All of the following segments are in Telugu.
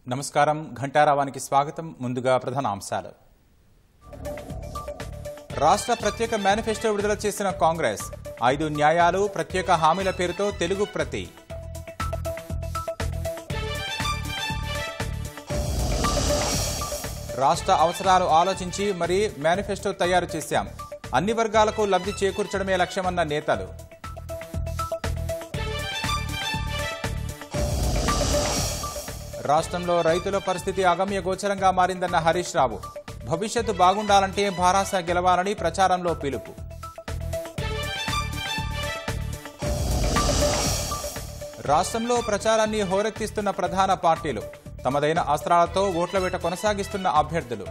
నమస్కారం ఘంటారావానికి స్వాగతం ముందుగా ప్రధాన అంశాలు రాష్ట్ర ప్రత్యేక మేనిఫెస్టో విడుదల చేసిన కాంగ్రెస్ ఐదు న్యాయాలు ప్రత్యేక హామీల పేరుతో తెలుగు ప్రతి రాష్ట్ర అవసరాలు ఆలోచించి మరీ మేనిఫెస్టో తయారు చేశాం అన్ని వర్గాలకు లబ్ధి చేకూర్చడమే లక్ష్యమన్న నేతలు రాష్ట్రంలో రైతుల పరిస్థితి అగమ్య గోచరంగా మారిందన్న హరీష్ రావు భవిష్యత్తు బాగుండాలంటే భారాస గెలవాలని ప్రచారంలో పిలుపు రాష్ట్రంలో ప్రచారాన్ని హోరెత్తిస్తున్న ప్రధాన పార్టీలు తమదైన అస్త్రాలతో ఓట్ల వేట కొనసాగిస్తున్న అభ్యర్థులు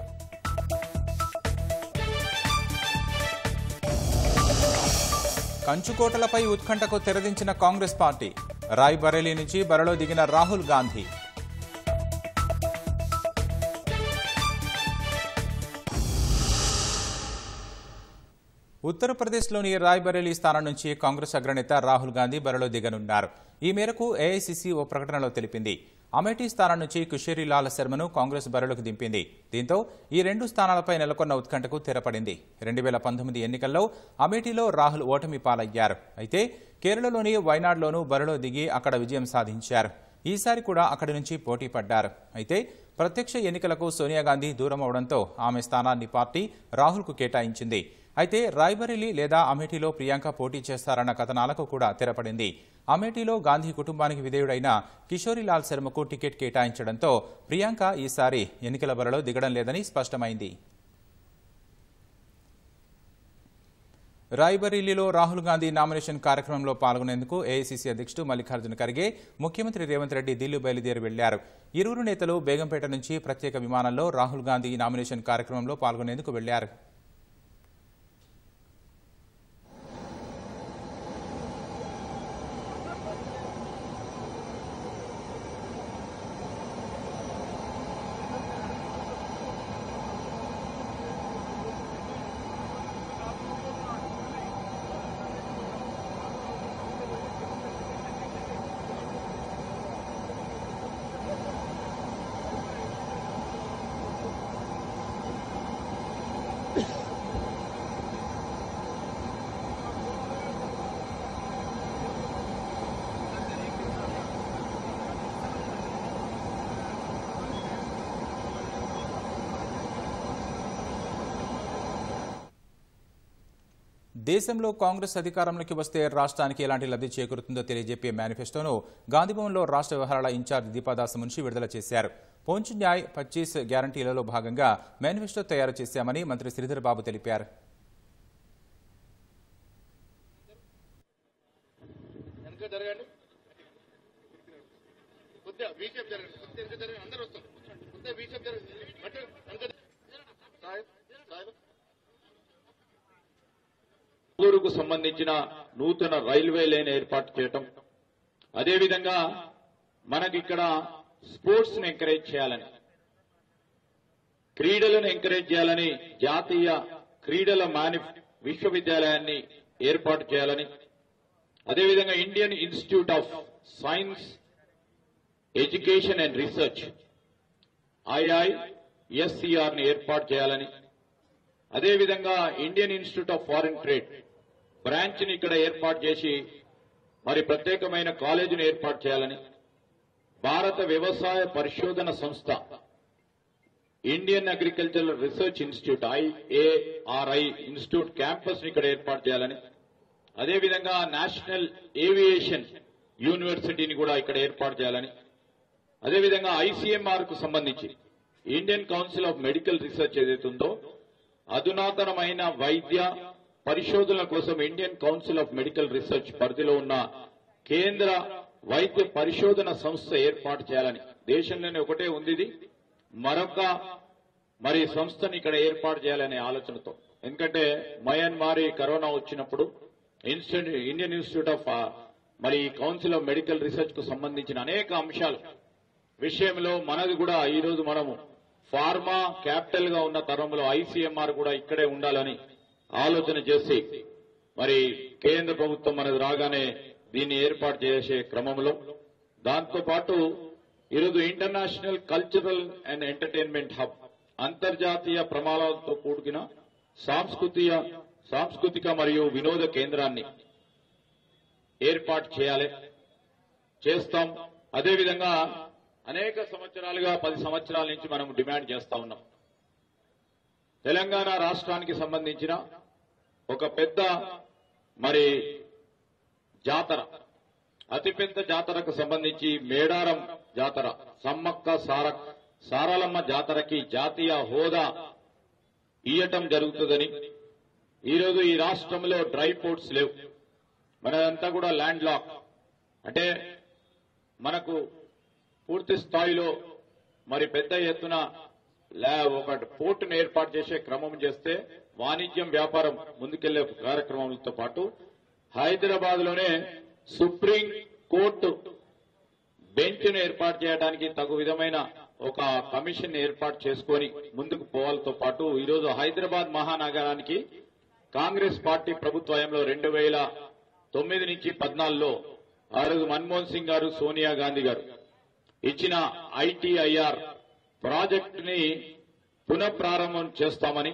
కంచుకోటలపై ఉత్కంఠకు తెరదించిన కాంగ్రెస్ పార్టీ రాయ్ బరేలీ నుంచి బరిలో దిగిన రాహుల్ గాంధీ ఉత్తరప్రదేశ్లోని రాయ్బరేలీ స్థానం నుంచి కాంగ్రెస్ అగ్రనేత రాహుల్ గాంధీ బరిలో దిగనున్నారు ఈ మేరకు ఏఐసిసి ఓ ప్రకటనలో తెలిపింది అమేఠీ స్థానం నుంచి కుషేరీలాల్ శర్మను కాంగ్రెస్ బరిలోకి దింపింది దీంతో ఈ రెండు స్థానాలపై నెలకొన్న ఉత్కంఠకు తెరపడింది రెండు వేల పంతొమ్మిది ఎన్నికల్లో అమేఠీలో రాహుల్ ఓటమి పాలయ్యారు అయితే కేరళలోని వైనాడ్లోనూ బరిలో దిగి అక్కడ విజయం సాధించారు ఈసారి కూడా అక్కడి నుంచి పోటీ పడ్డారు అయితే ప్రత్యక్ష ఎన్నికలకు సోనియా గాంధీ దూరం అవడంతో ఆమె స్థానాన్ని పార్టీ రాహుల్కు కేటాయించింది అయితే రాయ్బరేలీ లేదా అమేఠీలో ప్రియాంక పోటీ చేస్తారన్న కథనాలకు కూడా తెరపడింది అమేఠీలో గాంధీ కుటుంబానికి విధేయుడైన కిషోరీలాల్ శర్మకు టికెట్ కేటాయించడంతో ప్రియాంక ఈసారి ఎన్నికల బరిలో దిగడం లేదని స్పష్టమైంది రాయ్బరేలీలో రాహుల్ గాంధీ నామినేషన్ కార్యక్రమంలో పాల్గొనేందుకు ఏఐసీసీ అధ్యక్షుడు మల్లికార్జున ఖర్గే ముఖ్యమంత్రి రేవంత్ రెడ్డి ఢిల్లీ బయలుదేరి వెళ్లారు ఇరువురు నేతలు బేగంపేట నుంచి ప్రత్యేక విమానంలో రాహుల్ గాంధీ నామినేషన్ కార్యక్రమంలో పాల్గొనేందుకు వెళ్లారు దేశంలో కాంగ్రెస్ అధికారంలోకి వస్తే రాష్ట్రానికి ఎలాంటి లబ్ధి చేకూరుతుందో తెలియజెప్పే మేనిఫెస్టోను గాంధీభవన్లో రాష్ట్ర వ్యవహారాల ఇన్ఛార్జ్ దీపాదాస్ మున్షి విడుదల చేశారు పోంచ్ న్యాయ్ పచ్చీస్ గ్యారంటీలలో భాగంగా మేనిఫెస్టో తయారు చేశామని మంత్రి శ్రీధర్ బాబు తెలిపారు వెనక జరగండి కొద్దిగా వీషేప్ జరగండి కొద్దిగా వెనక జరగండి అందరూ వస్తారు కొద్దిగా వీషేప్ జరగండి అటు వెనక సాహెబ్ సాహెబ్ ఊరుకు సంబంధించిన నూతన రైల్వే లైన్ ఏర్పాటు చేయటం అదేవిధంగా మనకి ఇక్కడ స్పోర్ట్స్ ని ఎంకరేజ్ చేయాలని క్రీడలను ఎంకరేజ్ చేయాలని జాతీయ క్రీడల మాని విశ్వవిద్యాలయాన్ని ఏర్పాటు చేయాలని అదేవిధంగా Indian institute of science education and research IISCR ని ఏర్పాటు చేయాలని అదేవిధంగా Indian institute of foreign trade branch ని ఇక్కడ ఏర్పాటు చేసి మరి ప్రత్యేకమైన కాలేజీని ఏర్పాటు చేయాలని భారత వ్యవసాయ పరిశోధన సంస్థ Indian agricultural research institute IARI institute campus ని ఇక్కడ ఏర్పాటు చేయాలని అదేవిధంగా నేషనల్ ఏవియేషన్ యూనివర్సిటీని కూడా ఇక్కడ ఏర్పాటు చేయాలని అదేవిధంగా ఐసీఎంఆర్ కు సంబంధించి Indian council of medical research ఏదైతే ఉందో అధునాతనమైన వైద్య పరిశోధనల కోసం Indian council of medical research పరిధిలో ఉన్న కేంద్ర వైద్య పరిశోధన సంస్థ ఏర్పాటు చేయాలని దేశంలోనే ఒకటే ఉంది ఇది మరొక మరి సంస్థని ఇక్కడ ఏర్పాటు చేయాలనే ఆలోచనతో ఎందుకంటే మయన్మార్ ఈ కరోనా వచ్చినప్పుడు ఇన్స్టిట్యూట్ ఇండియన్ ఇన్స్టిట్యూట్ ఆఫ్ ఆ, మరి కౌన్సిల్ ఆఫ్ మెడికల్ రీసెర్చ్ కు సంబంధించిన అనేక అంశాలు విషయంలో మనది కూడా ఈ రోజు మనము ఫార్మా క్యాపిటల్ గా ఉన్న తరంలో ఐసీఎంఆర్ కూడా ఇక్కడే ఉండాలని ఆలోచన చేసి మరి కేంద్ర ప్రభుత్వం మనది రాగానే దీన్ని ఏర్పాటు చేసే క్రమంలో దాంతో పాటు ఈరోజు international cultural and entertainment hub అంతర్జాతీయ ప్రమాణాలతో కూడిన సాంస్కృతిక సాంస్కృతిక మరియు వినోద కేంద్రాన్ని ఏర్పాటు చేయాలి చేస్తాం అదేవిధంగా అనేక సంవత్సరాలుగా పది సంవత్సరాల నుంచి మనం డిమాండ్ చేస్తా ఉన్నాం తెలంగాణ రాష్ట్రానికి సంబంధించిన ఒక పెద్ద మరి జాతర అతిపెద్ద జాతరకు సంబంధించి మేడారం జాతర సమ్మక్క సార సారలమ్మ జాతరకి జాతీయ హోదా ఇయ్యటం జరుగుతుందని ఈరోజు ఈ రాష్ట్రంలో డ్రై పోర్ట్స్ లేవు మనదంతా కూడా ల్యాండ్ లాక్ అంటే మనకు పూర్తి స్థాయిలో మరి పెద్ద ఎత్తున లా- ఒక పోర్టును ఏర్పాటు చేసే క్రమం చేస్తే వాణిజ్యం వ్యాపారం ముందుకెళ్లే కార్యక్రమాలతో పాటు హైదరాబాద్ లోనే సుప్రీం కోర్టు బెంచ్ ను ఏర్పాటు చేయడానికి తగు విధమైన ఒక కమిషన్ ఏర్పాటు చేసుకొని ముందుకు పోవాలతో పాటు ఈరోజు హైదరాబాద్ మహానగరానికి కాంగ్రెస్ పార్టీ ప్రభుత్వంలో రెండు వేల తొమ్మిది నుంచి పద్నాలుగులో ఆ రోజు మన్మోహన్ సింగ్ గారు సోనియా గాంధీ గారు ఇచ్చిన ఐటీఐఆర్ ప్రాజెక్ట్ ని పునఃప్రారంభం చేస్తామని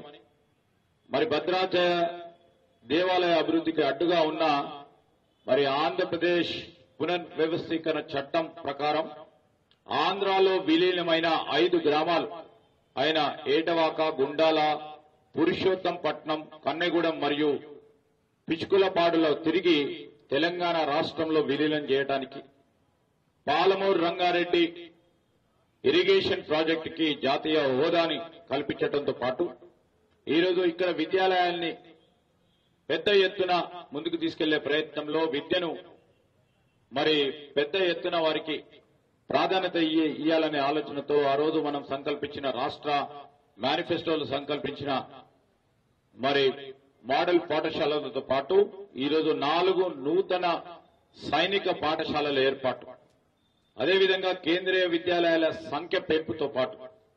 మరి భద్రాచల దేవాలయ అభివృద్ధికి అడ్డుగా ఉన్న మరి ఆంధ్రప్రదేశ్ పునర్వ్యవస్థీకరణ చట్టం ప్రకారం ఆంధ్రాలో విలీనమైన ఐదు గ్రామాలు అయిన ఏటవాక గుండాల పురుషోత్తంపట్నం కన్నెగూడెం మరియు పిచుకులపాడులో తిరిగి తెలంగాణ రాష్ట్రంలో విలీనం చేయడానికి పాలమూరు రంగారెడ్డి ఇరిగేషన్ ప్రాజెక్టుకి జాతీయ హోదాని కల్పించడంతో పాటు ఈరోజు ఇక్కడ విద్యాలయాల్ని పెద్ద ఎత్తున ముందుకు తీసుకెళ్లే ప్రయత్నంలో విద్యను మరి పెద్ద ఎత్తున వారికి ప్రాధాన్యత ఇయ్య- ఇయ్యాలనే ఆలోచనతో ఆ రోజు మనం సంకల్పించిన రాష్ట్ర మేనిఫెస్టోలో సంకల్పించిన మరి మోడల్ పాఠశాలలతో పాటు ఈరోజు నాలుగు నూతన సైనిక పాఠశాలల ఏర్పాటు అదేవిధంగా కేంద్రీయ విద్యాలయాల సంఖ్య పెంపుతో పాటు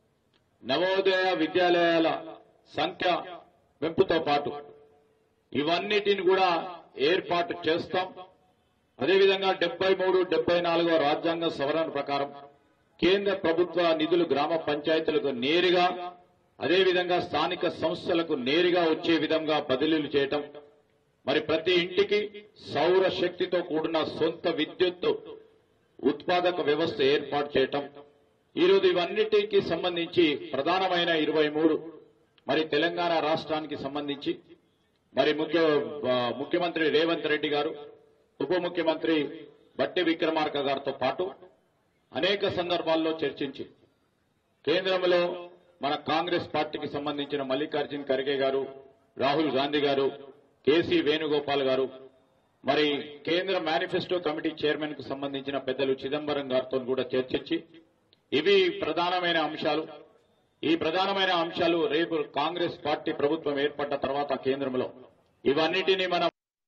నవోదయ విద్యాలయాల సంఖ్య పెంపుతో పాటు ఇవన్నిటిని కూడా ఏర్పాటు చేస్తాం అదేవిధంగా డెబ్బై మూడు డెబ్బై నాలుగో రాజ్యాంగ సవరణ ప్రకారం కేంద్ర ప్రభుత్వ నిధులు గ్రామ పంచాయతీలకు నేరుగా అదేవిధంగా స్థానిక సంస్థలకు నేరుగా వచ్చే విధంగా బదిలీలు చేయటం మరి ప్రతి ఇంటికి సౌర శక్తితో కూడిన సొంత విద్యుత్ ఉత్పాదక వ్యవస్థ ఏర్పాటు చేయటం ఈరోజు ఇవన్నిటికి సంబంధించి ప్రధానమైన ఇరవై మూడు మరి తెలంగాణ రాష్ట్రానికి సంబంధించి మరి ముఖ్య ఆ, ముఖ్యమంత్రి రేవంత్ రెడ్డి గారు ఉప ముఖ్యమంత్రి బట్టి విక్రమార్క గారితో పాటు అనేక సందర్భాల్లో చర్చించి కేంద్రంలో మన కాంగ్రెస్ పార్టీకి సంబంధించిన మల్లికార్జున్ ఖర్గే గారు రాహుల్ గాంధీ గారు కేసీ వేణుగోపాల్ గారు మరి కేంద్ర మేనిఫెస్టో కమిటీ చైర్మన్ కు సంబంధించిన పెద్దలు చిదంబరం గారితో కూడా చర్చించి ఇవి ప్రధానమైన అంశాలు ఈ ప్రధానమైన అంశాలు రేపు కాంగ్రెస్ పార్టీ ప్రభుత్వం ఏర్పడ్డ తర్వాత కేంద్రంలో ఇవన్నిటినీ మనం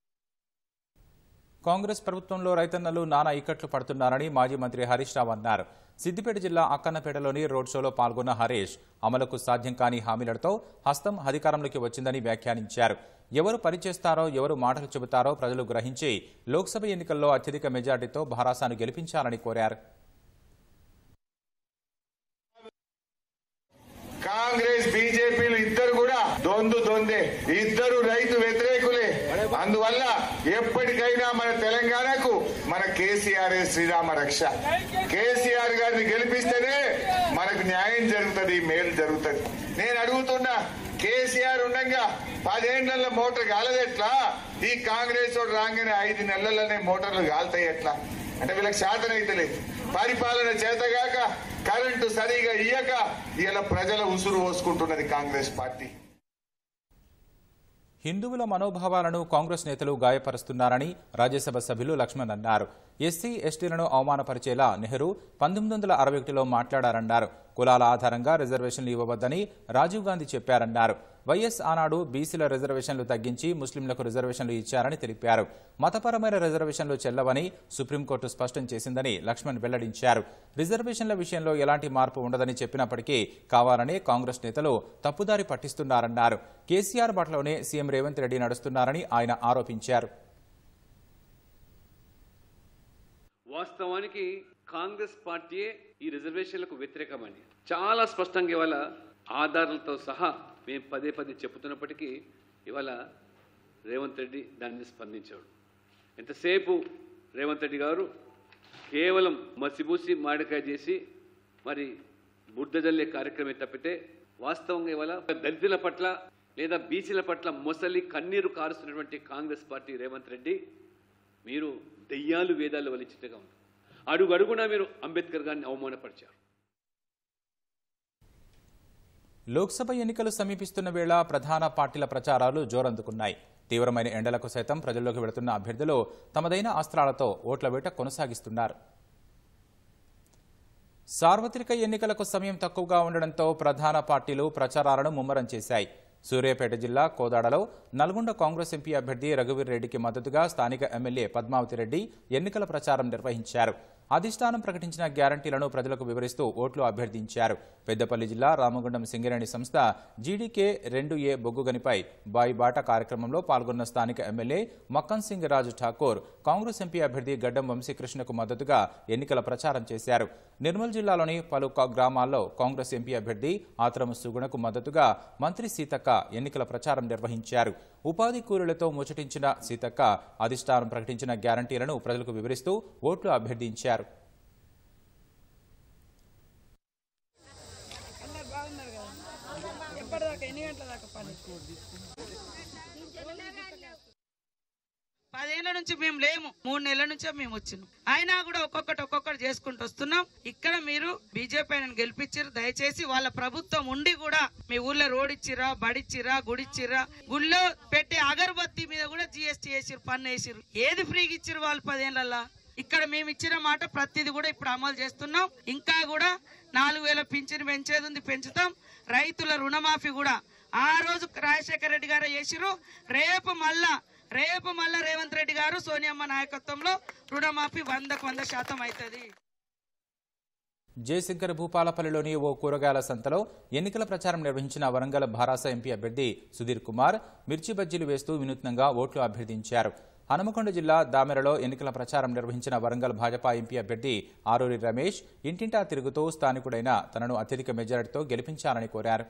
కాంగ్రెస్ ప్రభుత్వంలో రైతన్నలు నానా ఇక్కట్లు పడుతున్నారని మాజీ మంత్రి హరీష్ రావు అన్నారు సిద్దిపేట జిల్లా అక్కన్నపేటలోని రోడ్ షోలో పాల్గొన్న హరీష్ అమలుకు సాధ్యం కాని హామీలతో హస్తం అధికారంలోకి వచ్చిందని వ్యాఖ్యానించారు ఎవరు పనిచేస్తారో ఎవరు మాటలు చెబుతారో ప్రజలు గ్రహించి లోక్సభ ఎన్నికల్లో అత్యధిక మెజార్టీతో భరాసాను గెలిపించాలని కోరారు కాంగ్రెస్ బీజేపీలు ఇద్దరు కూడా దొందు దొందే ఇద్దరు రైతు వ్యతిరేకులే అందువల్ల ఎప్పటికైనా మన తెలంగాణకు మన కేసీఆర్ శ్రీరామ రక్ష కేసీఆర్ గారిని గెలిపిస్తేనే మనకు న్యాయం జరుగుతుంది మేలు జరుగుతుంది నేను అడుగుతున్నా కేసీఆర్ ఉండగా పదేళ్ల మోటార్ కాలదెట్లా ఈ కాంగ్రెస్ వాడు రాగానే ఐదు నెలలనే మోటార్లు కాలుతాయి ఎట్లా అంటే వీళ్ళకి శాతం అయితే లేదు పరిపాలన చేతగాక కరెంటు సరిగా ఇయ్యక ఇలా ప్రజల ఉసురు పోసుకుంటున్నది కాంగ్రెస్ పార్టీ హిందువుల మనోభావాలను కాంగ్రెస్ నేతలు గాయపరుస్తున్నారని రాజ్యసభ సభ్యులు లక్ష్మణ్ అన్నారు ఎస్సీ ఎస్టీలను అవమానపరిచేలా నెహ్రూ పంతొమ్మిది వందల అరవై ఒకటిలో మాట్లాడారన్నారు కులాల ఆధారంగా రిజర్వేషన్లు ఇవ్వవద్దని రాజీవ్ గాంధీ చెప్పారన్నారు వైఎస్ ఆనాడు బీసీల రిజర్వేషన్లు తగ్గించి ముస్లింలకు రిజర్వేషన్లు ఇచ్చారని తెలిపారు మతపరమైన రిజర్వేషన్లు చెల్లవని సుప్రీంకోర్టు స్పష్టం చేసిందని లక్ష్మణ్ వెల్లడించారు రిజర్వేషన్ల విషయంలో ఎలాంటి మార్పు ఉండదని చెప్పినప్పటికీ కావాలనే కాంగ్రెస్ నేతలు తప్పుదారి పట్టిస్తున్నారన్నారు కేసీఆర్ బాటలోనే సీఎం రేవంత్ రెడ్డి నడుస్తున్నారని ఆయన ఆరోపించారు వాస్తవానికి కాంగ్రెస్ పార్టీయే ఈ రిజర్వేషన్లకు వ్యతిరేకమని చాలా స్పష్టంగా ఇవాళ ఆధారాలతో సహా మేము పదే పదే చెబుతున్నప్పటికీ ఇవాళ రేవంత్ రెడ్డి దాని మీద స్పందించాడు ఎంతసేపు రేవంత్ రెడ్డి గారు కేవలం మసిబూసి మాడికాయ చేసి మరి బుడ్డ జల్లే కార్యక్రమే తప్పితే వాస్తవంగా ఇవాళ దళితుల పట్ల లేదా బీసీల పట్ల మొసలి కన్నీరు కారుస్తున్నటువంటి కాంగ్రెస్ పార్టీ రేవంత్ రెడ్డి మీరు దెయ్యాలు వేదాలు వలిచిట్టుగా ఉంది అడుగు అడుగునా మీరు అంబేద్కర్ గారిని అవమానపరిచారు లోక్సభ ఎన్నికలు సమీపిస్తున్న వేళ ప్రధాన పార్టీల ప్రచారాలు జోరందుకున్నాయి తీవ్రమైన ఎండలకు సైతం ప్రజల్లోకి వెళుతున్న అభ్యర్థులు తమదైన అస్త్రాలతో ఓట్ల వేట కొనసాగిస్తున్నారు సార్వత్రిక ఎన్నికలకు సమయం తక్కువగా ఉండడంతో ప్రధాన పార్టీలు ప్రచారాలను ముమ్మరం చేశాయి సూర్యాపేట జిల్లా కోదాడలో నల్గొండ కాంగ్రెస్ ఎంపీ అభ్యర్థి రఘువీర్ రెడ్డికి మద్దతుగా స్థానిక ఎమ్మెల్యే పద్మావతి రెడ్డి ఎన్నికల ప్రచారం నిర్వహించారు అధిష్టానం ప్రకటించిన గ్యారంటీలను ప్రజలకు వివరిస్తూ ఓట్లు అభ్యర్థించారు పెద్దపల్లి జిల్లా రామగుండం సింగరేణి సంస్థ జీడీకే రెండు ఏ బొగ్గుగనిపై బాయిబాట కార్యక్రమంలో పాల్గొన్న స్థానిక ఎమ్మెల్యే మక్కన్ సింగ్ రాజు ఠాకూర్ కాంగ్రెస్ ఎంపీ అభ్యర్థి గడ్డం వంశీకృష్ణకు మద్దతుగా ఎన్నికల ప్రచారం చేశారు నిర్మల్ జిల్లాలోని పలు క- గ్రామాల్లో కాంగ్రెస్ ఎంపీ అభ్యర్థి ఆత్రం సుగుణకు మద్దతుగా మంత్రి సీతక్క ఎన్నికల ప్రచారం నిర్వహించారు ఉపాధి కూలీలతో ముచ్చటించిన సీతక్క అధిష్టానం ప్రకటించిన గ్యారంటీలను ప్రజలకు వివరిస్తూ ఓట్లు అభ్యర్థించారు అందరు బాగున్నారు కదా ఎప్పటిదాకా ఎన్ని గంటల దాకా పని పదేళ్ల నుంచి మేము లేము మూడు నెలల నుంచే మేము వచ్చినాం అయినా కూడా ఒక్కొక్కటి ఒక్కొక్కటి చేసుకుంటూ వస్తున్నాం ఇక్కడ మీరు బీజేపీ ఆయన గెలిపించారు దయచేసి వాళ్ళ ప్రభుత్వం ఉండి కూడా మీ ఊర్లో రోడ్ ఇచ్చిరా బడిచ్చిరా గుడిచ్చిరా గుళ్ళో పెట్టే అగరబత్తి మీద కూడా జిఎస్టీ వేసిరు పన్ను వేసిరు ఏది ఫ్రీగా ఇచ్చిరు వాళ్ళు పదేళ్లలో ఇక్కడ మేము ఇచ్చిన మాట ప్రతిది కూడా ఇప్పుడు అమలు చేస్తున్నాం ఇంకా కూడా నాలుగు వేల పింఛను పెంచేది ఉంది పెంచుతాం రైతుల రుణమాఫీ కూడా ఆ రోజు రాజశేఖర రెడ్డి గారు చేసిరు రేపు మళ్ళా రేపు మళ్ళా రేవంత్ రెడ్డి గారు సోనియమ్మ నాయకత్వంలో రుణమాఫీ వందకు వంద శాతం అవుతుంది జయశంకర్ భూపాలపల్లిలోని ఓ కూరగాయల సంతలో ఎన్నికల ప్రచారం నిర్వహించిన వరంగల్ భారాస ఎంపీ అభ్యర్థి సుధీర్ కుమార్ మిర్చి బజ్జీలు వేస్తూ వినూత్నంగా ఓట్లు అభ్యర్థించారు హనుమకొండ జిల్లా దామెరలో ఎన్నికల ప్రచారం నిర్వహించిన వరంగల్ భాజపా ఎంపీ అభ్యర్థి ఆరూరి రమేష్ ఇంటింటా తిరుగుతూ స్థానికుడైన తనను అత్యధిక మెజారిటీతో గెలిపించాలని కోరారు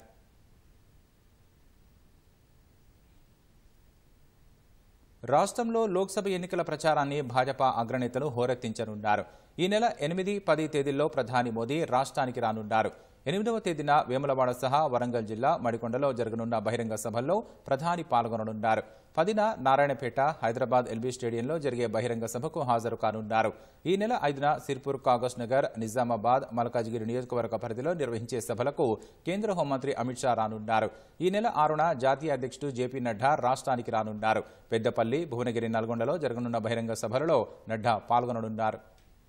రాష్ట్రంలో లోక్సభ ఎన్నికల ప్రచారాన్ని భాజపా అగ్రనేతలు హోరెత్తించనున్నారు ఈ నెల ఎనిమిది పది తేదీల్లో ప్రధాని మోదీ రాష్ట్రానికి రానున్నారు ఎనిమిదవ తేదీన వేములవాడ సహా వరంగల్ జిల్లా మడికొండలో జరగనున్న బహిరంగ సభల్లో ప్రధాని పాల్గొననున్నారు పదిన నారాయణపేట హైదరాబాద్ ఎల్బీ స్టేడియంలో జరిగే బహిరంగ సభకు హాజరు కానున్నారు ఈ నెల ఐదున సిర్పూర్ కాగజ్ నగర్ నిజామాబాద్ మల్కాజ్గిరి నియోజకవర్గ పరిధిలో నిర్వహించే సభలకు కేంద్ర హోంమంత్రి అమిత్ షా రానున్నారు ఈ నెల ఆరున జాతీయ అధ్యక్షుడు జేపీ నడ్డా రాష్ట్రానికి రానున్నారు పెద్దపల్లి భువనగిరి నల్గొండలో జరగనున్న బహిరంగ సభలలో నడ్డా పాల్గొననున్నారు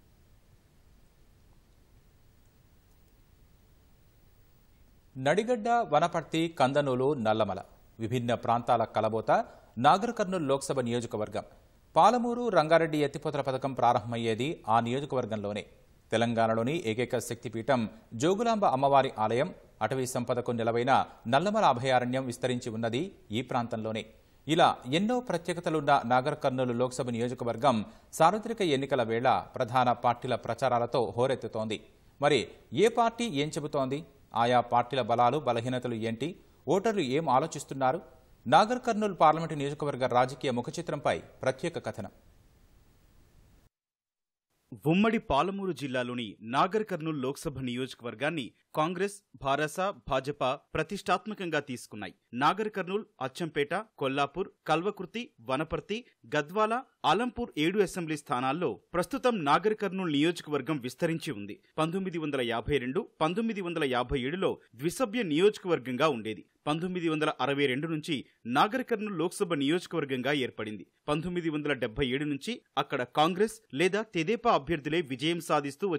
నడిగడ్డ వనపర్తి కందనూలు నల్లమల విభిన్న ప్రాంతాల కలబోత నాగర్ కర్నూలు లోక్సభ నియోజకవర్గం పాలమూరు రంగారెడ్డి ఎత్తిపోతల పథకం ప్రారంభమయ్యేది ఆ నియోజకవర్గంలోనే తెలంగాణలోని ఏకైక శక్తిపీఠం జోగులాంబ అమ్మవారి ఆలయం అటవీ సంపదకు నిలవైన నల్లమల అభయారణ్యం విస్తరించి ఉన్నది ఈ ప్రాంతంలోనే ఇలా ఎన్నో ప్రత్యేకతలున్న నాగర్ కర్నూలు లోక్సభ నియోజకవర్గం సార్వత్రిక ఎన్నికల వేళ ప్రధాన పార్టీల ప్రచారాలతో హోరెత్తుతోంది మరి ఏ పార్టీ ఏం చెబుతోంది ఆయా పార్టీల బలాలు బలహీనతలు ఏంటి ఓటర్లు ఏం ఆలోచిస్తున్నారు నాగర్ కర్నూలు పార్లమెంటు నియోజకవర్గ రాజకీయ ముఖచిత్రంపై ప్రత్యేక కథనం ఉమ్మడి పాలమూరు జిల్లాలోని నాగర్ కర్నూలు లోక్సభ నియోజకవర్గాన్ని కాంగ్రెస్ భారస భాజపా ప్రతిష్టాత్మకంగా తీసుకున్నాయి నాగర్ కర్నూల్ అచ్చంపేట కొల్లాపూర్ కల్వకుర్తి వనపర్తి గద్వాల ఆలంపూర్ ఏడు అసెంబ్లీ స్థానాల్లో ప్రస్తుతం నాగర్ కర్నూల్ నియోజకవర్గం విస్తరించి ఉంది పంతొమ్మిది వందల యాభై రెండు పంతొమ్మిది వందల యాభై ఏడులో ద్విసభ్య నియోజకవర్గంగా ఉండేది పంతొమ్మిది వందల అరవై రెండు నుంచి నాగర్ కర్నూల్ లోక్సభ నియోజకవర్గంగా ఏర్పడింది పంతొమ్మిది వందల డెబ్బై ఏడు నుంచి అక్కడ కాంగ్రెస్ లేదా తెదేపా అభ్యర్థులే విజయం సాధిస్తూ వచ్చారు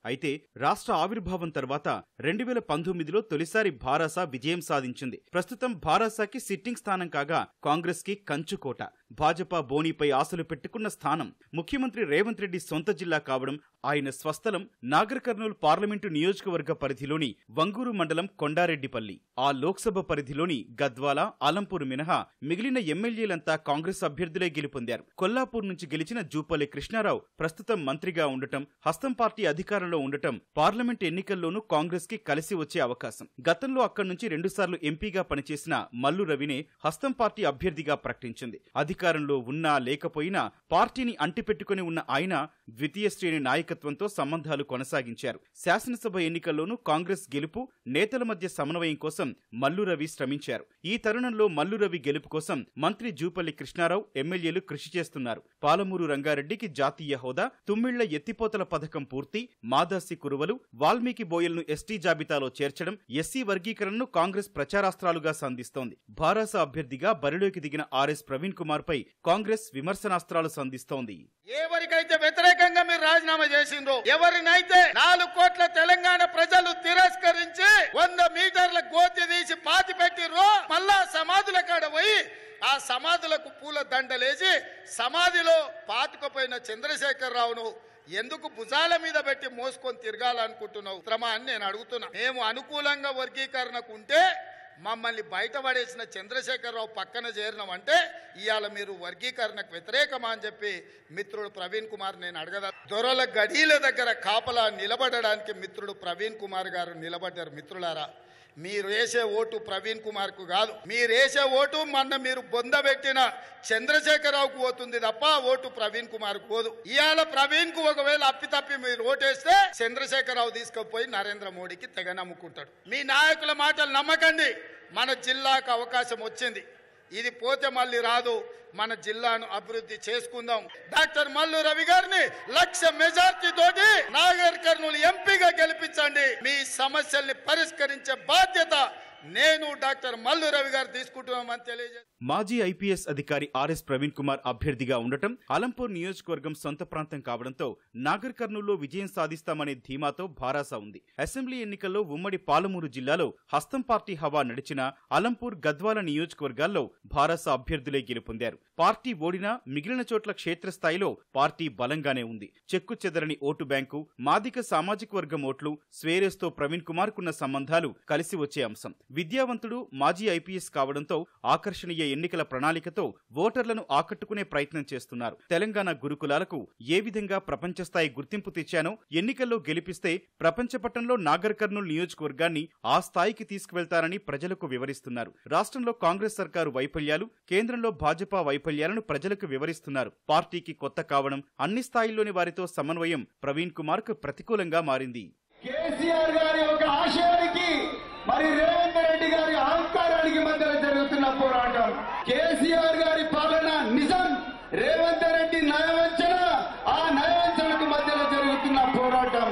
అయితే రాష్ట్ర ఆవిర్భావం తర్వాత రెండు వేల పంతొమ్మిదిలో తొలిసారి భారాస విజయం సాధించింది ప్రస్తుతం భారాసాకి సిట్టింగ్ స్థానం కాగా కాంగ్రెస్ కి కంచుకోట భాజపా బోనీపై ఆశలు పెట్టుకున్న స్థానం ముఖ్యమంత్రి రేవంత్ రెడ్డి సొంత జిల్లా కావడం ఆయన స్వస్థలం నాగర్ కర్నూలు పార్లమెంటు నియోజకవర్గ పరిధిలోని వంగూరు మండలం కొండారెడ్డిపల్లి ఆ లోక్సభ పరిధిలోని గద్వాల ఆలంపూర్ మినహా మిగిలిన ఎమ్మెల్యేలంతా కాంగ్రెస్ అభ్యర్థులే గెలుపొందారు కొల్లాపూర్ నుంచి గెలిచిన జూపల్లి కృష్ణారావు ప్రస్తుతం మంత్రిగా ఉండటం హస్తం పార్టీ అధికారంలో ఉండటం పార్లమెంట్ ఎన్నికల్లోనూ కాంగ్రెస్ కి కలిసి వచ్చే అవకాశం గతంలో అక్కడి నుంచి రెండుసార్లు ఎంపీగా పనిచేసిన మల్లు రవినే హస్తం పార్టీ అభ్యర్థిగా ప్రకటించింది అధికారంలో ఉన్నా లేకపోయినా పార్టీని అంటిపెట్టుకుని ఉన్న ఆయన ద్వితీయ శ్రేణి నాయకత్వంతో సంబంధాలు కొనసాగించారు శాసనసభ ఎన్నికల్లోనూ కాంగ్రెస్ గెలుపు నేతల మధ్య సమన్వయం కోసం మల్లు రవి శ్రమించారు ఈ తరుణంలో మల్లు రవి గెలుపు కోసం మంత్రి జూపల్లి కృష్ణారావు ఎమ్మెల్యేలు కృషి చేస్తున్నారు పాలమూరు రంగారెడ్డికి జాతీయ హోదా తుమ్మిళ్ల ఎత్తిపోతల పథకం పూర్తి మాదాసి కురువలు వాల్మీకి బోయల్ను ఎస్టీ జాబితాలో చేర్చడం ఎస్సీ వర్గీకరణను కాంగ్రెస్ ప్రచారాస్త్రాలుగా సంధిస్తోంది భారాస అభ్యర్థిగా బరిలోకి దిగిన ఆర్ఎస్ ప్రవీణ్ కుమార్ పై కాంగ్రెస్ విమర్శనాస్త్రాలు సంధిస్తోంది ఎవరికైతే వ్యతిరేకంగా మీరు రాజీనామా చేసిండ్రో ఎవరినైతే నాలుగు కోట్ల తెలంగాణ ప్రజలు తిరస్కరించి వంద మీటర్ల గోతి తీసి పాతి పెట్టిర్రో మళ్ళా సమాధుల కాడ పోయి ఆ సమాధులకు పూల దండలేసి సమాధిలో పాతుకుపోయిన చంద్రశేఖరరావును ఎందుకు భుజాల మీద పెట్టి మోసుకొని తిరగాలనుకుంటున్నావు శ్రమ అని నేను అడుగుతున్నా మేము అనుకూలంగా వర్గీకరణకు ఉంటే మమ్మల్ని బయటపడేసిన చంద్రశేఖరరావు పక్కన చేరినామంటే ఇవాళ మీరు వర్గీకరణకు వ్యతిరేకమా అని చెప్పి మిత్రుడు ప్రవీణ్ కుమార్ నేను అడగదా దొరల గడీల దగ్గర కాపలా నిలబడడానికి మిత్రుడు ప్రవీణ్ కుమార్ గారు నిలబడ్డారు మిత్రులారా మీరు వేసే ఓటు ప్రవీణ్ కుమార్ కు కాదు మీరు వేసే ఓటు మొన్న మీరు బొందబెట్టిన చంద్రశేఖరరావుకు పోతుంది తప్ప ఓటు ప్రవీణ్ కుమార్ కు పోదు ఇవాళ ప్రవీణ్ కు ఒకవేళ అప్పితప్పి మీరు ఓటేస్తే చంద్రశేఖరరావు తీసుకుపోయి నరేంద్ర మోడీకి తెగ నమ్ముకుంటాడు మీ నాయకుల మాటలు నమ్మకండి మన జిల్లాకు అవకాశం వచ్చింది ఇది పోతే మళ్ళీ రాదు మన జిల్లాను అభివృద్ధి చేసుకుందాం డాక్టర్ మల్లు రవి గారిని లక్ష మెజార్టీ తోటి నాగర్ కర్నూలు ఎంపీగా గెలిపించండి మీ సమస్యల్ని పరిష్కరించే బాధ్యత నేను డాక్టర్ మల్లు రవి గారు తీసుకుంటున్నామని తెలియజేస్తాను మాజీ ఐపీఎస్ అధికారి ఆర్ఎస్ ప్రవీణ్ కుమార్ అభ్యర్థిగా ఉండటం అలంపూర్ నియోజకవర్గం సొంత ప్రాంతం కావడంతో నాగర్ కర్నూల్లో విజయం సాధిస్తామనే ధీమాతో భారాస ఉంది అసెంబ్లీ ఎన్నికల్లో ఉమ్మడి పాలమూరు జిల్లాలో హస్తం పార్టీ హవా నడిచిన అలంపూర్ గద్వాల నియోజకవర్గాల్లో భారాస అభ్యర్థులే గెలుపొందారు పార్టీ ఓడినా మిగిలిన చోట్ల క్షేత్రస్థాయిలో పార్టీ బలంగానే ఉంది చెక్కు చెదరని ఓటు బ్యాంకు మాదిక సామాజిక వర్గం ఓట్లు స్వేరేస్తో ప్రవీణ్ కుమార్ కున్న సంబంధాలు కలిసి వచ్చే అంశం విద్యావంతుడు మాజీ ఐపీఎస్ కావడంతో ఆకర్షణీయ ఎన్నికల ప్రణాళికతో ఓటర్లను ఆకట్టుకునే ప్రయత్నం చేస్తున్నారు తెలంగాణ గురుకులాలకు ఏ విధంగా ప్రపంచ స్థాయి గుర్తింపు తెచ్చానో ఎన్నికల్లో గెలిపిస్తే ప్రపంచ పట్టంలో నాగర్ కర్నూలు నియోజకవర్గాన్ని ఆ స్థాయికి తీసుకువెళ్తారని ప్రజలకు వివరిస్తున్నారు రాష్ట్రంలో కాంగ్రెస్ సర్కారు వైఫల్యాలు కేంద్రంలో భాజపా వైఫల్యాలను ప్రజలకు వివరిస్తున్నారు పార్టీకి కొత్త కావడం అన్ని స్థాయిల్లోని వారితో సమన్వయం ప్రవీణ్ కుమార్ కు ప్రతికూలంగా మారింది కేసీఆర్ గారి ఒక ఆశయానికి మరి రేవంత్ రెడ్డి గారి అహంకారానికి మధ్య జరుగుతున్న పోరాటం కేసీఆర్ గారి పాలన నిజం రేవంత్ రెడ్డి నయవంచన ఆ నయవంచనకు మధ్యలో జరుగుతున్న పోరాటం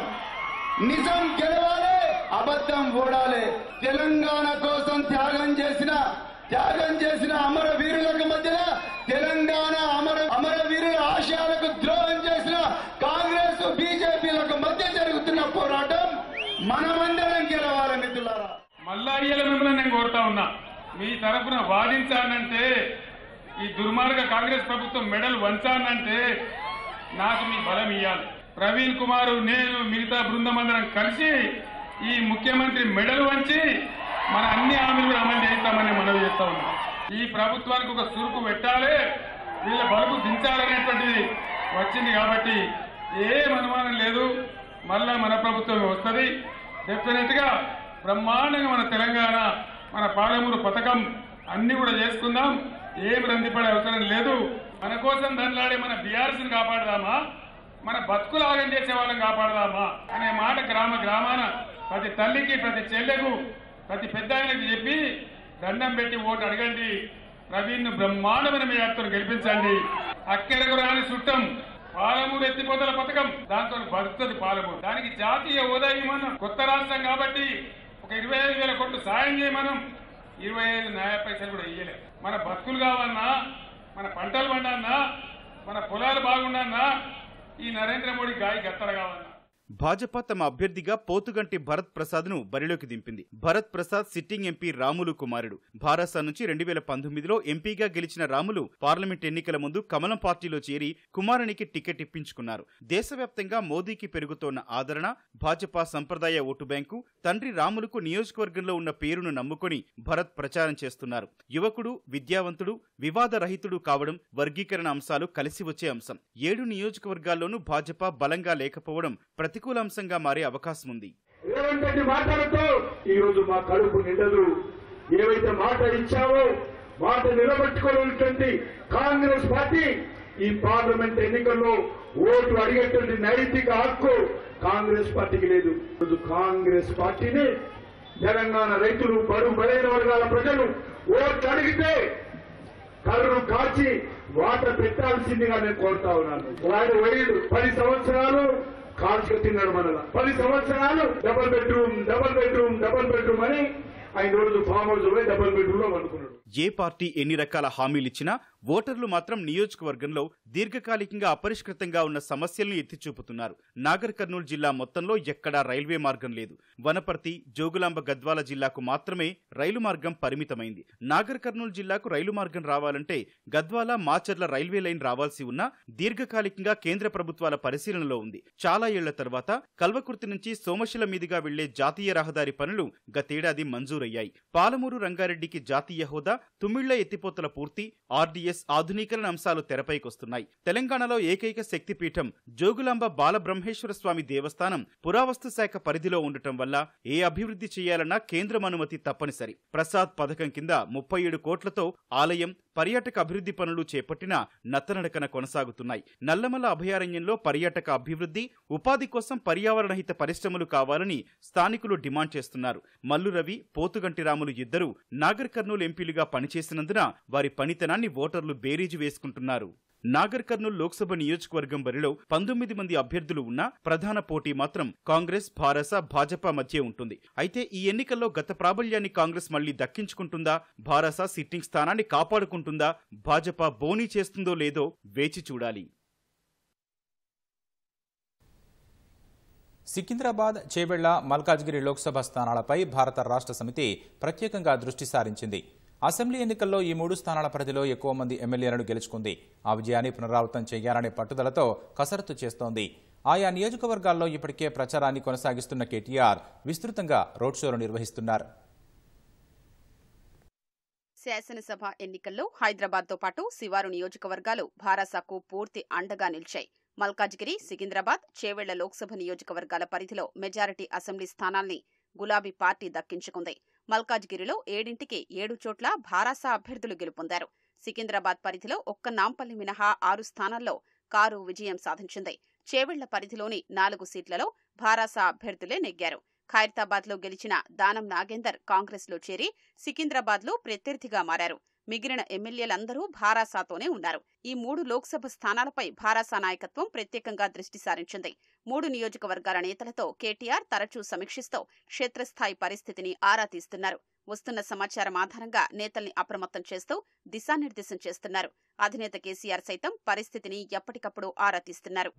నిజం గెలవాలి అబద్ధం ఓడాలి తెలంగాణ కోసం త్యాగం చేసిన త్యాగం చేసిన అమర వీరులకు మధ్యన తెలంగాణ అమర అమర వీరుల ఆశయాలకు ద్రోహం చేసిన కాంగ్రెస్ బీజేపీలకు మధ్య జరుగుతున్న పోరాటం మనమందరం గెలవాలి మిత్రులారా మళ్ళా ఇయ్యాల మిమ్మల్ని నేను కోరుతా ఉన్నా మీ తరఫున వాదించానంటే ఈ దుర్మార్గ కాంగ్రెస్ ప్రభుత్వం మెడల్ వంచానంటే నాకు మీ బలం ఇయ్యాలి ప్రవీణ్ కుమార్ నేను మిగతా బృందం అందరం కలిసి ఈ ముఖ్యమంత్రి మెడల్ వంచి మన అన్ని హామీలు కూడా అమలు చేస్తామని మనవి చేస్తా ఉన్నాం ఈ ప్రభుత్వానికి ఒక సురుకు పెట్టాలి వీళ్ళ బలుపు దించాలనేటువంటిది వచ్చింది కాబట్టి ఏం అనుమానం లేదు మళ్ళా మన ప్రభుత్వం వస్తుంది డెఫినెట్ గా బ్రహ్మాండంగా మన తెలంగాణ మన పాలమూరు పథకం అన్ని కూడా చేసుకుందాం ఏం రందిపడే అవసరం లేదు మన కోసం దండలాడే మన బీఆర్సీని కాపాడదామా మన బతుకులు ఆగం చేసే వాళ్ళని కాపాడదామా అనే మాట గ్రామ గ్రామాన ప్రతి తల్లికి ప్రతి చెల్లెకు ప్రతి పెద్ద ఆయనకి చెప్పి దండం పెట్టి ఓటు అడగండి ప్రవీణ్ బ్రహ్మాండమైన మీ యాత్రను గెలిపించండి అక్కడకు రాని చుట్టం పాలమూరు ఎత్తిపోతల పథకం దాంతో బతుకుతుంది పాలమూరు దానికి జాతీయ హోదా ఇవ్వమన్నాం కొత్త రాష్ట్రం కాబట్టి ఒక ఇరవై ఐదు వేల కోట్లు సాయం చేయమనం ఇరవై ఐదు న్యాయ పైసలు కూడా ఇయ్యలే మన బతుకులు కావన్నా మన పంటలు పండన్నా మన పొలాలు బాగుండన్నా ఈ నరేంద్ర మోడీ గాయ గత్తర కావన్నా భాజపా తమ అభ్యర్థిగా పోతుగంటి భరత్ ప్రసాద్ ను బరిలోకి దింపింది భరత్ ప్రసాద్ సిట్టింగ్ ఎంపీ రాములు కుమారుడు భారాసా నుంచి రెండు వేల పంతొమ్మిదిలో ఎంపీగా గెలిచిన రాములు పార్లమెంట్ ఎన్నికల ముందు కమలం పార్టీలో చేరి కుమారునికి టికెట్ ఇప్పించుకున్నారు దేశవ్యాప్తంగా మోదీకి పెరుగుతోన్న ఆదరణ భాజపా సంప్రదాయ ఓటు బ్యాంకు తండ్రి రాములకు నియోజకవర్గంలో ఉన్న పేరును నమ్ముకొని భరత్ ప్రచారం చేస్తున్నారు యువకుడు విద్యావంతుడు వివాదరహితుడు కావడం వర్గీకరణ అంశాలు కలిసి వచ్చే అంశం ఏడు నియోజకవర్గాల్లోనూ భాజపా బలంగా లేకపోవడం ప్రతికూల అంశంగా మారే అవకాశం ఉంది రేవంత్ రెడ్డి మాటలతో ఈ రోజు మా కడుపు నిండదు ఏవైతే మాట ఇచ్చావో మాట నిలబెట్టుకోలేనటువంటి కాంగ్రెస్ పార్టీ ఈ పార్లమెంట్ ఎన్నికల్లో ఓటు అడిగేటువంటి నైతిక హక్కు కాంగ్రెస్ పార్టీకి లేదు ఈరోజు కాంగ్రెస్ పార్టీని తెలంగాణ రైతులు బడు బలైన వర్గాల ప్రజలు ఓట్లు అడిగితే కళ్ళు కాచి వాట పెట్టాల్సిందిగా నేను కోరుతా ఉన్నాను వాడు వైడు పది సంవత్సరాలు కాల్చుకు తిన్నాడు మనలా పది సంవత్సరాలు double bedroom double bedroom double bedroom అని ఆయన రోజు ఫామ్ హౌస్ పోయి డబుల్ బెడ్రూమ్ లో అనుకున్నాడు ఏ పార్టీ ఎన్ని రకాల హామీలిచ్చినా ఓటర్లు మాత్రం నియోజకవర్గంలో దీర్ఘకాలికంగా అపరిష్కృతంగా ఉన్న సమస్యలను ఎత్తి చూపుతున్నారు నాగర్ కర్నూలు జిల్లా మొత్తంలో ఎక్కడా రైల్వే మార్గం లేదు వనపర్తి జోగులాంబ గద్వాల జిల్లాకు మాత్రమే రైలు మార్గం పరిమితమైంది నాగర్ కర్నూలు జిల్లాకు రైలు మార్గం రావాలంటే గద్వాల మాచర్ల రైల్వే లైన్ రావాల్సి ఉన్నా దీర్ఘకాలికంగా కేంద్ర ప్రభుత్వాల పరిశీలనలో ఉంది చాలా ఏళ్ల తర్వాత కల్వకుర్తి నుంచి సోమశిల మీదుగా వెళ్లే జాతీయ రహదారి పనులు గతేడాది మంజూరయ్యాయి పాలమూరు రంగారెడ్డికి జాతీయ హోదా తుమ్మిళ్ల ఎత్తిపోతల పూర్తి ఆర్డీఎస్ ఆధునీకరణ అంశాలు తెరపైకొస్తున్నాయి తెలంగాణలో ఏకైక శక్తిపీఠం జోగులాంబ బాలబ్రహ్మేశ్వర స్వామి దేవస్థానం పురావస్తు శాఖ పరిధిలో ఉండటం వల్ల ఏ అభివృద్ధి చేయాలన్నా కేంద్రం అనుమతి తప్పనిసరి ప్రసాద్ పథకం కింద ముప్పై ఏడు కోట్లతో ఆలయం పర్యాటక అభివృద్ధి పనులు చేపట్టిన నత్తనడకన కొనసాగుతున్నాయి నల్లమల అభయారణ్యంలో పర్యాటక అభివృద్ధి ఉపాధి కోసం పర్యావరణ హిత పరిశ్రమలు కావాలని స్థానికులు డిమాండ్ చేస్తున్నారు మల్లు రవి పోతుగంటి రాములు ఇద్దరూ నాగర్ కర్నూలు ఎంపీలుగా పనిచేసినందున వారి పనితనాన్ని ఓటర్లు బేరీజు వేసుకుంటున్నారు నాగర్ కర్నూలు లోక్సభ నియోజకవర్గం బరిలో పంతొమ్మిది మంది అభ్యర్థులు ఉన్నా ప్రధాన పోటీ మాత్రం కాంగ్రెస్ భారస భాజపా మధ్య ఉంటుంది అయితే ఈ ఎన్నికల్లో గత ప్రాబల్యాన్ని కాంగ్రెస్ మళ్లీ దక్కించుకుంటుందా భారస సిట్టింగ్ స్థానాన్ని కాపాడుకుంటుందా భాజపా బోనీ చేస్తుందో లేదో వేచి చూడాలి సికింద్రాబాద్ చేవెళ్ల మల్కాజ్గిరి లోక్సభ స్థానాలపై భారత రాష్ట్ర సమితి ప్రత్యేకంగా దృష్టి సారించింది అసెంబ్లీ ఎన్నికల్లో ఈ మూడు స్థానాల పరిధిలో ఎక్కువ మంది ఎమ్మెల్యేలను గెలుచుకుంది ఆ విజయాన్ని పునరావృతం చేయాలనే పట్టుదలతో కసరత్తు చేస్తోంది ఆయా నియోజకవర్గాల్లో ఇప్పటికే ప్రచారాన్ని కొనసాగిస్తున్న కేటీఆర్ విస్తృతంగా రోడ్ షోలు నిర్వహిస్తున్నారు శాసనసభ ఎన్నికల్లో హైదరాబాద్తో పాటు శివారు నియోజకవర్గాలు భారాసాకు పూర్తి అండగా నిలిచాయి మల్కాజ్గిరి సికింద్రాబాద్ చేవెళ్ల లోక్సభ నియోజకవర్గాల పరిధిలో మెజారిటీ అసెంబ్లీ స్థానాల్ని గులాబీ పార్టీ దక్కించుకుంది మల్కాజ్గిరిలో ఏడింటికి ఏడు చోట్ల భారాసా అభ్యర్థులు గెలుపొందారు సికింద్రాబాద్ పరిధిలో ఒక్క నాంపల్లి మినహా ఆరు స్థానాల్లో కారు విజయం సాధించింది చేవెళ్ల పరిధిలోని నాలుగు సీట్లలో భారాసా అభ్యర్థులే నెగ్గారు ఖైరతాబాద్ లో గెలిచిన దానం నాగేందర్ కాంగ్రెస్ లో చేరి సికింద్రాబాద్ లో ప్రత్యర్థిగా మారారు మిగిలిన ఎమ్మెల్యేలందరూ భారాసాతోనే ఉన్నారు ఈ మూడు లోక్సభ స్థానాలపై భారాసా నాయకత్వం ప్రత్యేకంగా దృష్టి సారించింది మూడు నియోజకవర్గాల నేతలతో కేటీఆర్ తరచూ సమీక్షిస్తూ క్షేత్రస్థాయి పరిస్థితిని ఆరా తీస్తున్నారు వస్తున్న సమాచారం ఆధారంగా నేతల్ని అప్రమత్తం చేస్తూ దిశానిర్దేశం చేస్తున్నారు అధినేత కేసీఆర్ సైతం పరిస్థితిని ఎప్పటికప్పుడు ఆరా తీస్తున్నారు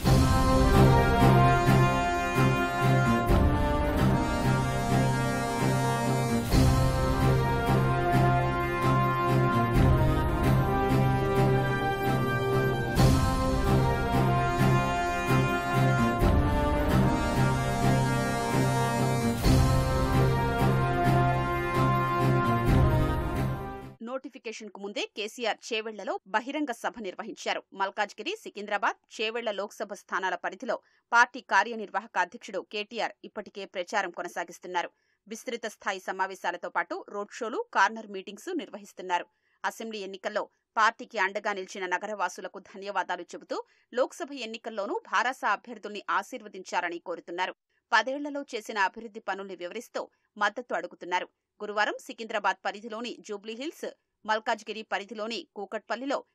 నోటిఫికేషన్ కు ముందే కేసీఆర్ చేవెళ్లలో బహిరంగ సభ నిర్వహించారు మల్కాజ్గిరి సికింద్రాబాద్ చేవెళ్ల లోక్సభ స్థానాల పరిధిలో పార్టీ కార్యనిర్వాహక అధ్యక్షుడు కేటీఆర్ ఇప్పటికే ప్రచారం కొనసాగిస్తున్నారు విస్తృత స్థాయి సమావేశాలతో పాటు రోడ్ షోలు కార్నర్ మీటింగ్స్ నిర్వహిస్తున్నారు అసెంబ్లీ ఎన్నికల్లో పార్టీకి అండగా నిలిచిన నగరవాసులకు ధన్యవాదాలు చెబుతూ లోక్సభ ఎన్నికల్లోనూ భారాస అభ్యర్థుల్ని ఆశీర్వదించారని కోరుతున్నారు పదేళ్లలో చేసిన అభివృద్ధి పనుల్ని వివరిస్తూ మద్దతు అడుగుతున్నారు గురువారం సికింద్రాబాద్ పరిధిలోని జూబ్లీహిల్స్ మల్కాజ్గిరి పరిధిలోని కూకట్పల్లిలో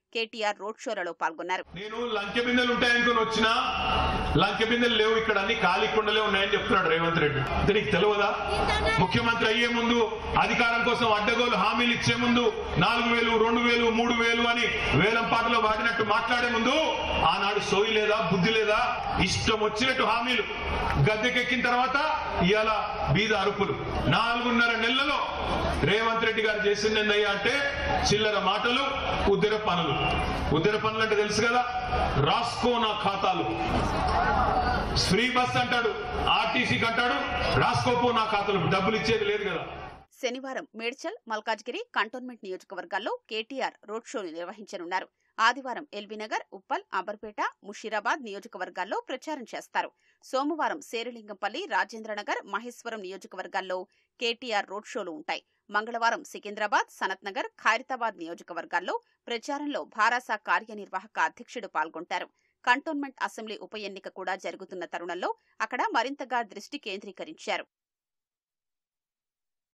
కేటీఆర్ రోడ్ షోలలో పాల్గొన్నారు నేను లంకె బిందెలు ఉంటాయనుకుని వచ్చినా లంకె బిందెలు లేవు ఇక్కడ అన్ని ఖాళీ కుండలే ఉన్నాయని చెప్తున్నాడు రేవంత్ రెడ్డి అంటే నీకు తెలియదా ముఖ్యమంత్రి అయ్యే ముందు అధికారం కోసం అడ్డగోలు హామీలు ఇచ్చే ముందు నాలుగు వేలు రెండు వేలు మూడు వేలు అని వేలం పాటలో వాడినట్టు మాట్లాడే ముందు ఆనాడు సోయి లేదా బుద్ధి లేదా ఇష్టం వచ్చినట్టు హామీలు గద్దెకెక్కిన తర్వాత ఇవాళ బీద అరుపులు నాలుగున్నర నెలలలో రేవంత్ రెడ్డి గారు చేసింది ఏందయ్యా అంటే చిల్లర మాటలు ఉద్దర పనులు ఉద్దర పనులు అంటే తెలుసు కదా రాసుకో నా ఖాతాలు ఫ్రీ బస్ అంటాడు ఆర్టీసీకి అంటాడు రాసుకోపో నా ఖాతాలు డబ్బులు ఇచ్చేది లేదు కదా శనివారం మేడ్చల్ మల్కాజ్గిరి కంటోన్మెంట్ నియోజకవర్గాల్లో కేటీఆర్ రోడ్ షోలు నిర్వహించనున్నారు ఆదివారం ఎల్బీనగర్ ఉప్పల్ అంబర్పేట ముషీరాబాద్ నియోజకవర్గాల్లో ప్రచారం చేస్తారు సోమవారం శేరిలింగంపల్లి రాజేంద్రనగర్ మహేశ్వరం నియోజకవర్గాల్లో కేటీఆర్ రోడ్ షోలు ఉంటాయి మంగళవారం సికింద్రాబాద్ సనత్నగర్ ఖైరతాబాద్ నియోజకవర్గాల్లో ప్రచారంలో భారాస కార్యనిర్వాహక అధ్యక్షుడు పాల్గొంటారు కంటోన్మెంట్ అసెంబ్లీ ఉప ఎన్నిక కూడా జరుగుతున్న తరుణంలో అక్కడ మరింతగా దృష్టి కేంద్రీకరించారు